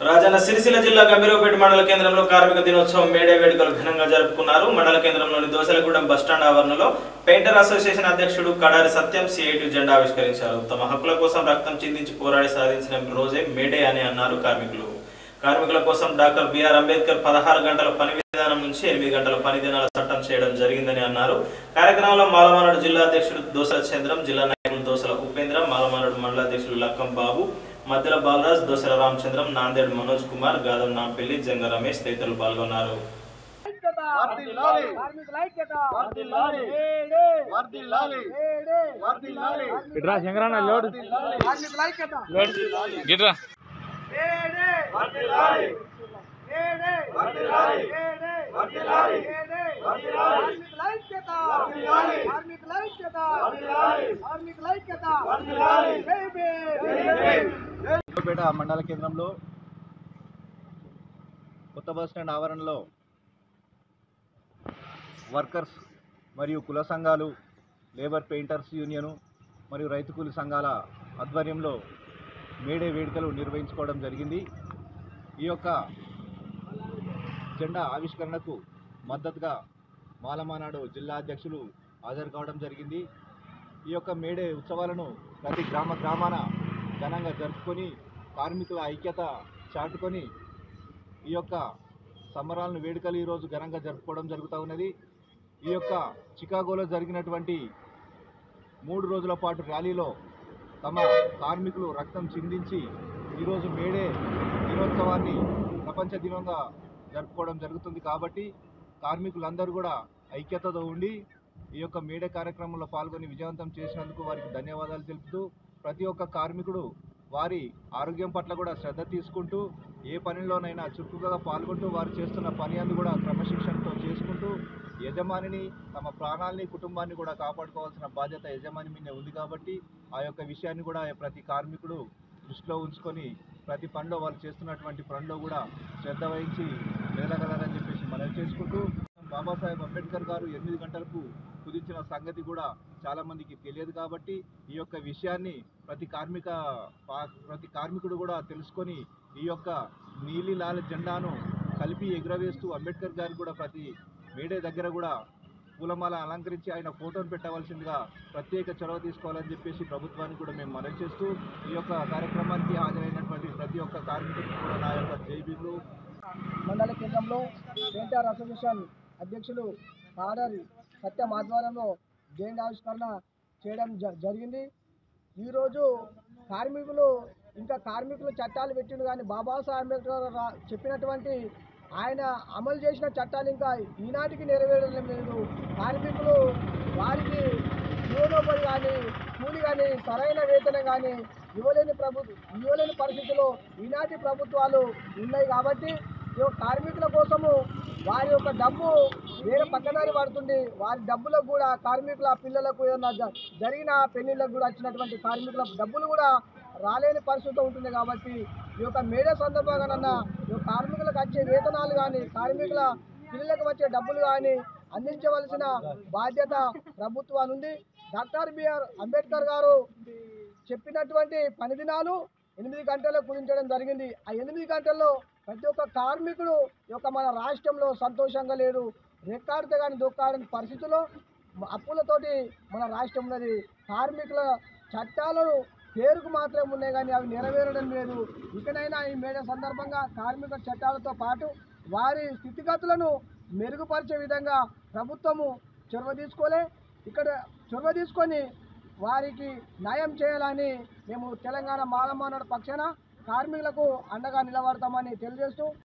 రాజన్న సిరిసిల్ల జిల్లా గంభీరపేట మండల కేంద్రంలో కార్మిక దినోత్సవం మేడే వేడుకలు ఘనంగా జరుపుకున్నారు మండల కేంద్రంలోని దోసలగూడెం బస్టాండ్ ఆవరణలో పెయింటర్ అసోసియేషన్ అధ్యక్షుడు కడారి సత్యం సిఐటి జెండా ఆవిష్కరించారు తమ హక్కుల కోసం రక్తం చిందించి పోరాడి సాధించిన రోజే మేడే అని అన్నారు కార్మికులు కార్మికుల కోసం డాక్టర్ బిఆర్ అంబేద్కర్ పదహారు గంటల పని విధానం నుంచి ఎనిమిది గంటల పని దినాల చట్టం చేయడం జరిగిందని అన్నారు కార్యక్రమంలో మాలమానాడు జిల్లా అధ్యక్షుడు దోసల చంద్రం జిల్లా నాయకులు దోసల ఉపేంద్ర మాలమానాడు మండల అధ్యక్షులు లక్కం బాబు మద్దెల బాలరాజ్ దోసల రామచంద్రం నాందేడ్ మనోజ్ కుమార్ గాదం నాంపల్లి జంగ రమేష్ తదితరులు పాల్గొన్నారు వర్ధిల్లాలి. కార్మికుల ఐక్యత వర్ధిల్లాలి. ఏడే. వర్ధిల్లాలి. ఏడే. వర్ధిల్లాలి. ఇట్రా శంకరన్న లోడ్ వర్ధిల్లాలి. కార్మికుల ఐక్యత గిట్రా ఏడే. వర్ధిల్లాలి. ఏడే. వర్ధిల్లాలి. ఏడే. వర్ధిల్లాలి. ఏడే. వర్ధిల్లాలి. కార్మికుల ఐక్యత వర్ధిల్లాలి. కార్మికుల ఐక్యత వర్ధిల్లాలి. కార్మికుల ఐక్యత వర్ధిల్లాలి. జై భీమ్. పేట మండల కేంద్రంలో కొత్త బస్ స్టాండ్ ఆవరణలో వర్కర్స్ మరియు కుల సంఘాలు లేబర్ పెయింటర్స్ యూనియను మరియు రైతు కూలి సంఘాల ఆధ్వర్యంలో మేడే వేడుకలు నిర్వహించుకోవడం జరిగింది ఈ యొక్క జెండా ఆవిష్కరణకు మద్దతుగా మాలమానాడు జిల్లా అధ్యక్షులు హాజరు కావడం జరిగింది ఈ యొక్క మేడే ఉత్సవాలను ప్రతి గ్రామ గ్రామాన ఘనంగా జరుపుకొని కార్మికుల ఐక్యత చాటుకొని ఈ యొక్క సంబరాలను వేడుకలు ఈరోజు ఘనంగా జరుపుకోవడం జరుగుతూ ఉన్నది ఈ యొక్క చికాగోలో జరిగినటువంటి మూడు రోజుల పాటు ర్యాలీలో తమ కార్మికులు రక్తం చిందించి ఈరోజు మేడే దినోత్సవాన్ని ప్రపంచ దినంగా జరుపుకోవడం జరుగుతుంది కాబట్టి కార్మికులందరూ కూడా ఐక్యతతో ఉండి ఈ యొక్క మేడే కార్యక్రమంలో పాల్గొని విజయవంతం చేసినందుకు వారికి ధన్యవాదాలు తెలుపుతూ ప్రతి ఒక్క కార్మికుడు వారి ఆరోగ్యం పట్ల కూడా శ్రద్ధ తీసుకుంటూ ఏ పనిలోనైనా చురుకుగా పాల్గొంటూ వారు చేస్తున్న పని అందు కూడా క్రమశిక్షణతో చేసుకుంటూ యజమానిని తమ ప్రాణాలని కుటుంబాన్ని కూడా కాపాడుకోవాల్సిన బాధ్యత యజమాని మీద ఉంది కాబట్టి ఆ యొక్క విషయాన్ని కూడా ప్రతి కార్మికుడు దృష్టిలో ఉంచుకొని ప్రతి పనిలో వాళ్ళు చేస్తున్నటువంటి పనిలో కూడా శ్రద్ధ వహించి వెళ్ళగలరని చెప్పేసి మనవి చేసుకుంటూ బాబాసాహెబ్ అంబేద్కర్ గారు ఎనిమిది గంటలకు కుదించిన సంగతి కూడా చాలా మందికి తెలియదు కాబట్టి ఈ యొక్క విషయాన్ని ప్రతి కార్మిక పా- ప్రతి కార్మికుడు కూడా తెలుసుకొని ఈ యొక్క నీలి లాల జెండాను కలిపి ఎగురవేస్తూ అంబేద్కర్ గారికి కూడా ప్రతి మేడే దగ్గర కూడా పూలమాల అలంకరించి ఆయన ఫోటోను పెట్టవలసిందిగా ప్రత్యేక చొరవ తీసుకోవాలని చెప్పేసి ప్రభుత్వానికి కూడా మేము మనవి చేస్తూ ఈ యొక్క కార్యక్రమానికి హాజరైనటువంటి ప్రతి ఒక్క కార్మికుడికి కూడా నా యొక్క జై భీములు మండల కేంద్రంలో పెయింటర్ అసోసియేషన్ అధ్యక్షులు పాడారి సత్యం ఆధ్వర్యంలో జెండా ఆవిష్కరణ చేయడం జ- జరిగింది ఈరోజు కార్మికులు ఇంకా కార్మికులు చట్టాలు పెట్టిండు కానీ బాబాసాహెబ్ అంబేద్కర్ రా- చెప్పినటువంటి ఆయన అమలు చేసిన చట్టాలు ఇంకా ఈనాటికి నెరవేరడం లేదు కార్మికులు వారికి జీవనోపాధి కానీ కూలి కానీ సరైన వేతనం కానీ ఇవ్వలేని ప్రభు ఇవ్వలేని పరిస్థితుల్లో ఈనాటి ప్రభుత్వాలు ఉన్నాయి కాబట్టి ఈ యొక్క కార్మికుల కోసము వారి యొక్క డబ్బు వేరే పక్కదారి పడుతుంది వారి డబ్బులకు కూడా కార్మికుల పిల్లలకు ఏదైనా జ- జరిగిన పెళ్లిళ్ళకు కూడా వచ్చినటువంటి కార్మికుల డబ్బులు కూడా రాలేని పరిస్థితి ఉంటుంది కాబట్టి ఈ యొక్క మేడే సందర్భంగానన్న ఈ యొక్క కార్మికులకు వచ్చే వేతనాలు కానీ కార్మికుల పిల్లలకు వచ్చే డబ్బులు కానీ అందించవలసిన బాధ్యత ప్రభుత్వాన్ని ఉంది డాక్టర్ బిఆర్ అంబేద్కర్ గారు చెప్పినటువంటి పని దినాలు ఎనిమిది గంటలకు కుదించడం జరిగింది ఆ ఎనిమిది గంటల్లో ప్రతి ఒక్క కార్మికుడు ఈ యొక్క మన రాష్ట్రంలో సంతోషంగా లేడు రెక్కాడితే కానీ దొక్కాడని పరిస్థితుల్లో మ- అప్పులతోటి మన రాష్ట్రం ఉన్నది కార్మికుల చట్టాలు పేరుకు మాత్రమే ఉన్నాయి కానీ అవి నెరవేరడం లేదు ఇకనైనా ఈ మేడ సందర్భంగా కార్మిక చట్టాలతో పాటు వారి స్థితిగతులను మెరుగుపరిచే విధంగా ప్రభుత్వము చొరవ తీసుకోలే ఇక్కడ చొరవ తీసుకొని వారికి న్యాయం చేయాలని మేము తెలంగాణ మాలమానాడు పక్షాన కార్మికులకు అండగా నిలబడతామని తెలియజేస్తూ